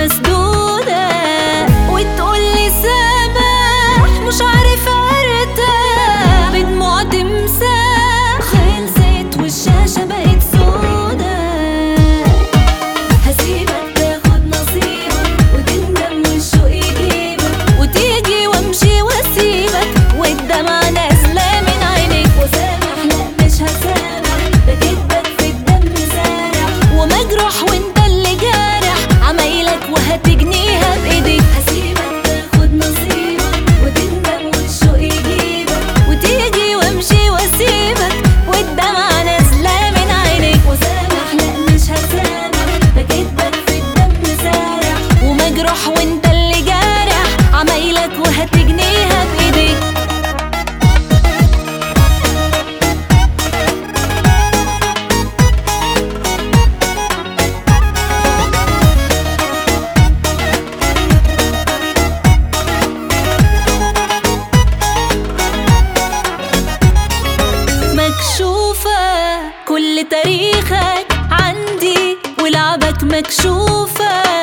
مسدودة وتقولي سامح مش عارفة ارتاح بدموع تمساح خلصت والشاشة بقت سودا هسيبك تاخد نصيبك وتندم والشوق يجيبك وتيجي وامشي واسيبك والدمعة نازلة من عينيك وسامح لا مش هسامح ده كدبك في الدم سارح ومجروح وانت اللي جارح عمايلك وهتجنيها بايديك هسيبك تاخد نصيبك وتندم والشوق يجيبك وتيجي وامشي واسيبك والدمعة نازلة من عينيك وسامح لا مش هسامح ده كدبك في الدم سارح ومجروح وانت اللي جارح عمايلك وهتجنيها بايديك مكشوفة كل تاريخك عندي ولعبك مكشوفة